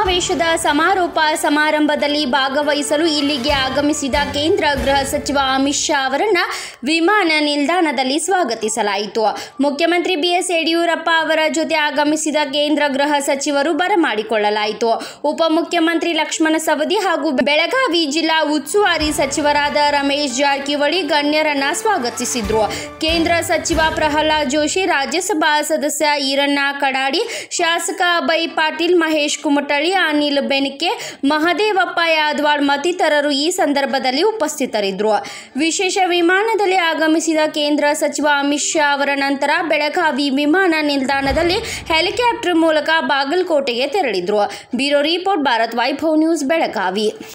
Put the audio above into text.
ಸಮಾವೇಶದ ಸಮಾರೋಪ ಸಮಾರಂಭದಲ್ಲಿ ಭಾಗವಹಿಸಲು ಇಲ್ಲಿಗೆ ಆಗಮಿಸಿದ ಕೇಂದ್ರ ಗೃಹ ಸಚಿವ ಅಮಿತ್ ಶಾ ಅವರನ್ನ ವಿಮಾನ ನಿಲ್ದಾಣದಲ್ಲಿ ಸ್ವಾಗತಿಸಲಾಯಿತು ಮುಖ್ಯಮಂತ್ರಿ ಬಿಎಸ್ ಯಡಿಯೂರಪ್ಪ ಅವರ ಜೊತೆ ಆಗಮಿಸಿದ ಕೇಂದ್ರ ಗೃಹ ಸಚಿವರು ಬರಮಾಡಿಕೊಳ್ಳಲಾಯಿತು ಉಪಮುಖ್ಯಮಂತ್ರಿ ಲಕ್ಷ್ಮಣ ಸವದಿ ಹಾಗೂ ಬೆಳಗಾವಿ ಜಿಲ್ಲಾ ಉಸ್ತುವಾರಿ ಸಚಿವರಾದ ರಮೇಶ್ ಜಾರಕಿಹೊಳಿ ಗಣ್ಯರನ್ನ ಸ್ವಾಗತಿಸಿದ್ರು ಕೇಂದ್ರ ಸಚಿವ ಪ್ರಹ್ಲಾದ್ ಜೋಶಿ ರಾಜ್ಯಸಭಾ ಸದಸ್ಯ ಈರಣ್ಣ ಕಡಾಡಿ ಶಾಸಕ ಅಭಯ್ ಪಾಟೀಲ್ ಮಹೇಶ್ ಕುಮಟಳ್ಳಿ ಅನಿಲ್ ಬೆನಕೆ ಮಹದೇವಪ್ಪ ಯಾದವಾಡ್ ಮತ್ತಿತರರು ಈ ಸಂದರ್ಭದಲ್ಲಿ ಉಪಸ್ಥಿತರಿದ್ದರು ವಿಶೇಷ ವಿಮಾನದಲ್ಲಿ ಆಗಮಿಸಿದ ಕೇಂದ್ರ ಸಚಿವ ಅಮಿತ್ ಶಾ ಅವರ ನಂತರ ಬೆಳಗಾವಿ ವಿಮಾನ ನಿಲ್ದಾಣದಲ್ಲಿ ಹೆಲಿಕಾಪ್ಟರ್ ಮೂಲಕ ಬಾಗಲಕೋಟೆಗೆ ತೆರಳಿದ್ರು bureau report Bharat Vaibhav news Belagavi